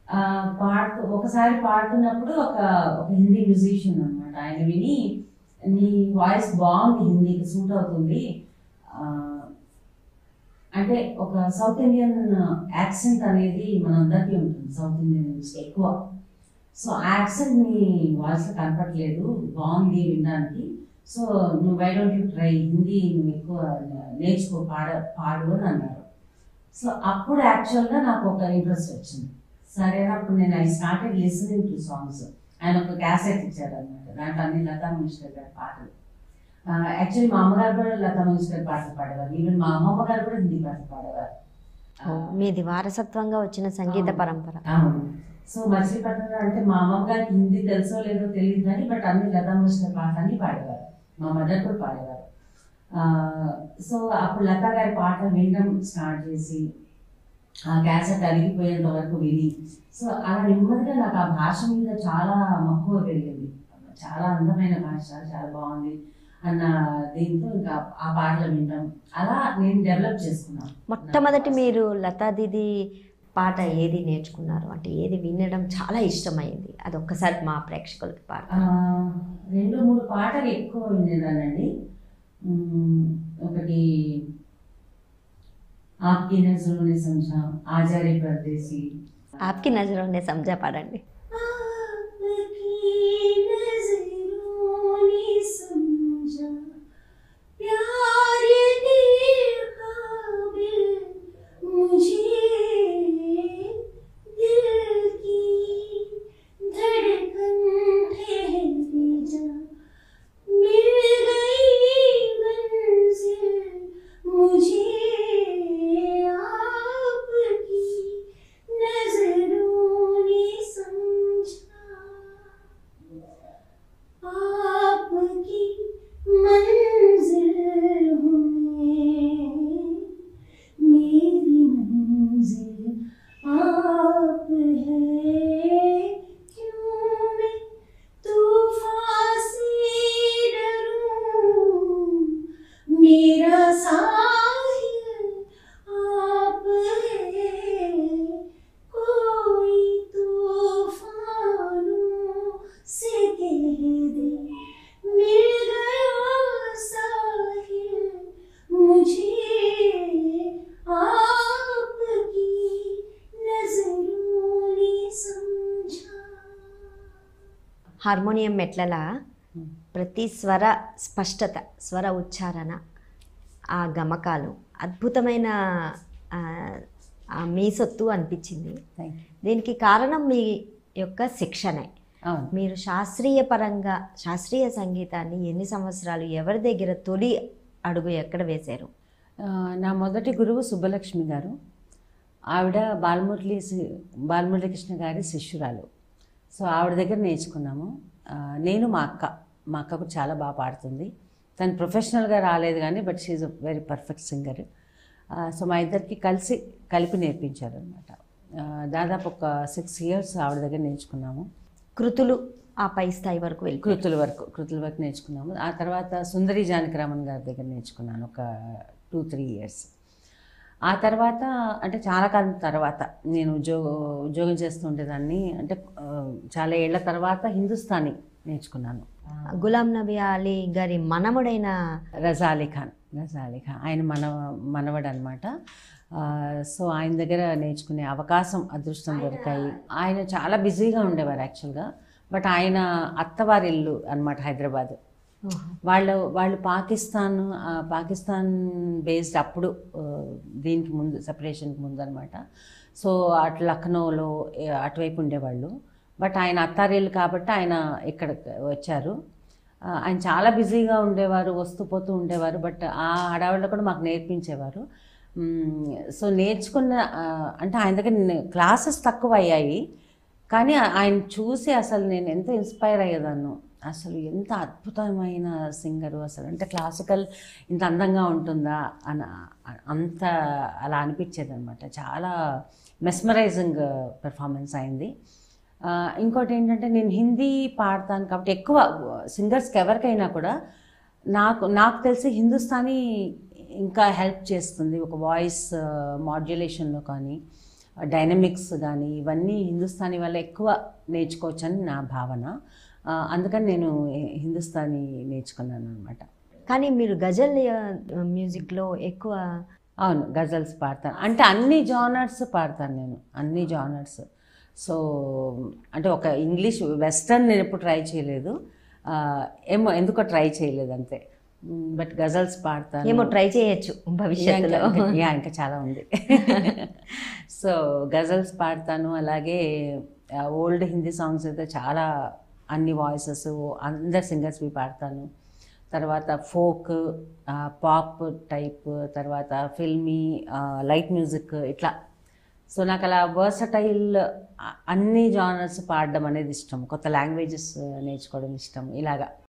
ఆ, పాడుతూ ఒకసారి పాడుతున్నప్పుడు ఒక ఒక హిందీ మ్యూజిషియన్ అనమాట ఆయన విని నీ వాయిస్ బాగుంది హిందీకి సూట్ అవుతుంది ఆ, అంటే ఒక సౌత్ ఇండియన్ యాక్సెంట్ అనేది మనందరికీ ఉంటుంది సౌత్ ఇండియన్స్ ఎక్కువ సో యాక్సెంట్ నీ వాయిస్లో కనపట్లేదు బాగుంది వినడానికి సో నువ్వు why don't you try Hindi నువ్వు ఎక్కువ నేర్చుకో పాడ పాడు అని అన్నారు సో అప్పుడు యాక్చువల్గా నాకు ఒక ఇంట్రెస్ట్ వచ్చింది సరే అప్పుడు నేను I started listening to songs ఆయన ఒక క్యాసెట్ ఇచ్చారు అనమాట దాంట్లో అన్ని లతా మంగేష్కర్ గారి పాటలు యాక్చువల్లీ మా అమ్మగారు కూడా లతా మంగేష్కర్ పాటలు పాడేవారు ఈవెన్ మా అమ్మమ్మ గారు కూడా హిందీ పాటలు పాడేవారు ఓ, మీది వారసత్వంగా వచ్చిన సంగీత అవును. పరంపర అవును సో మచిలీపట్నంలో అంటే మా అమ్మమ్మ గారికి హిందీ తెలుసో లేదో తెలియదు కానీ బట్ అన్ని లతా మంగేష్కర్ పాటలన్నీ పాడేవారు మా మదర్ కూడా పాడేవారు ఆ, సో అప్పుడు లతా గారి పాట వినడం స్టార్ట్ చేసి ఆ క్యాసెట్ అరిగిపోయేంత వరకు విని సో అలా నెమ్మదిగా నాకు ఆ భాష మీద చాలా మక్కువ పెరిగింది చాలా అందమైన భాష చాలా బాగుంది అన్న దీంతో ఇంకా ఆ పాటలు వినడం అలా నేను డెవలప్ చేసుకున్నాను మొట్టమొదటి మీరు లతా దీది పాట ఏది నేర్చుకున్నారు అంటే ఏది వినడం చాలా ఇష్టమైంది అది ఒక్కసారి మా ప్రేక్షకులకి పాట ఆ, రెండు మూడు పాటలు ఎక్కువ వినేదానండి మ్మ్, ఒకటి ఆప్కి నజరునే సంజా ఆచార్య పరదేశీ ఆప్కి నజరోనే సంజా పాడండి आपकी नजरों ने समझा प्यार के काबिल मुझे दिल की धड़कन ठहर जा मिल गई मंजिल मुझे आपकी नजरों ने समझा आपकी मंजिल हूँ मैं, मेरी मंजिल आप है क्यों मैं तूफान से डरूं मेरा साहिल आप है कोई तूफानों से कह दे मिल गया साहिल मुझे आपकी नजरों ने समझा హార్మోనియం మెట్లల ప్రతి స్వర స్పష్టత స్వర ఉచ్చారణ ఆ గమకాలు అద్భుతమైన ఆ, ఆ మీ సొత్తు అనిపించింది దీనికి కారణం మీ యొక్క శిక్షణే అవును మీరు శాస్త్రీయ పరంగా శాస్త్రీయ సంగీతాన్ని ఎన్ని సంవత్సరాలు ఎవరి దగ్గర తొలి అడుగు ఎక్కడ వేశారు ఆ, నా మొదటి గురువు సుబ్బలక్ష్మి గారు ఆవిడ బాలమురళి సి- బాలమురళీకృష్ణ గారి శిష్యురాలు సో ఆవిడ దగ్గర నేర్చుకున్నాము ఆ, నేను మా అక్క మా అక్క కూడా చాలా బాగా పాడుతుంది తను ప్రొఫెషనల్గా రాలేదు కానీ but she's a very perfect singer so మా ఇద్దరికి కలిసి కలిపి నేర్పించారు అనమాట దాదాపు ఒక సిక్స్ ఇయర్స్ ఆవిడ దగ్గర నేర్చుకున్నాము కృతులు ఆ పై స్థాయి వరకు వెళ్ళి కృతుల వరకు కృతుల వరకు నేర్చుకున్నాము ఆ తర్వాత సుందరి జానకిరామన్ గారి దగ్గర నేర్చుకున్నాను ఒక టూ త్రీ ఇయర్స్ ఆ తర్వాత అంటే చాలా కాలం తర్వాత నేను ఉద్యోగ ఉద్యోగం చేస్తూ ఉండేదాన్ని అంటే ఆ, చాలా ఏళ్ల తర్వాత హిందుస్థానీ నేర్చుకున్నాను గులాం నబీ అలీ గారి మనముడైన రజా అలీ ఖాన్ రజా అలీ ఖాన్ ఆయన మన మనవడు అనమాట సో ఆయన దగ్గర నేర్చుకునే అవకాశం అదృష్టం దొరికాయి ఆయన చాలా బిజీగా ఉండేవారు యాక్చువల్గా బట్ ఆయన అత్తవారి ఇల్లు అనమాట హైదరాబాద్ వాళ్ళు వాళ్ళు పాకిస్తాన్ ఆ, పాకిస్తాన్ బేస్డ్ అప్పుడు ఆ, దీనికి ముందు సెపరేషన్కి ముందు అనమాట సో అటు లక్నోలో ఏ, అటువైపు ఉండేవాళ్ళు బట్ ఆయన అత్తారిల్లు కాబట్టి ఆయన ఇక్కడ వచ్చారు ఆ, ఆయన చాలా బిజీగా ఉండేవారు వస్తూ పోతూ ఉండేవారు బట్ ఆ హడావిడిలో కూడా మాకు నేర్పించేవారు మ్మ్, సో నేర్చుకున్న ఆ, అంటే ఆయన దగ్గర క్లాసెస్ తక్కువ అయ్యాయి కానీ ఆ- ఆయన చూసి అసలు నేను ఎంత ఇన్స్పైర్ అయ్యేదాన్ని అసలు ఎంత అద్భుతమైన సింగరు అసలు అంటే క్లాసికల్ ఇంత అందంగా ఉంటుందా అని అంత అలా అనిపించేది అనమాట చాలా మెస్మరైజింగ్ పెర్ఫార్మెన్స్ అయింది ఆ, ఇంకోటి ఏంటంటే నేను హిందీ పాడతాను కాబట్టి ఎక్కువ సింగర్స్కి ఎవరికైనా కూడా నాకు నాకు తెలిసి హిందుస్థానీ ఇంకా హెల్ప్ చేస్తుంది ఒక వాయిస్ మాడ్యులేషన్లో కానీ డైనమిక్స్ కానీ ఇవన్నీ హిందుస్థానీ వల్ల ఎక్కువ నేర్చుకోవచ్చని నా భావన ఆ, అందుకని నేను హిందుస్థానీ నేర్చుకున్నాను అనమాట కానీ మీరు గజల్ ఆ, మ్యూజిక్లో ఎక్కువ అవును గజల్స్ పాడతాను అంటే అన్ని జానర్స్ పాడతాను నేను అన్ని జానర్స్ సో అంటే ఒక ఇంగ్లీష్ వెస్టర్న్ నేను ఎప్పుడు ట్రై చేయలేదు ఆ, ఏమో ఎందుకో ట్రై చేయలేదు అంతే బట్ గజల్స్ పాడతాను ఏమో ట్రై చేయొచ్చు భవిష్యత్తులో ఇంకా- ఇంకా- యా, ఇంకా చాలా ఉంది సో గజల్స్ పాడతాను అలాగే ఓల్డ్ హిందీ సాంగ్స్ అయితే చాలా అన్ని వాయిసెస్ అందరు సింగర్స్వి పాడతాను తర్వాత ఫోక్ పాప్ టైప్ తర్వాత ఫిల్మీ లైట్ మ్యూజిక్ ఇట్లా సో నాకు అలా వర్సటైల్ అన్ని జానర్స్ పాడడం అనేది ఇష్టం కొత్త లాంగ్వేజెస్ నేర్చుకోవడం ఇష్టం ఇలాగా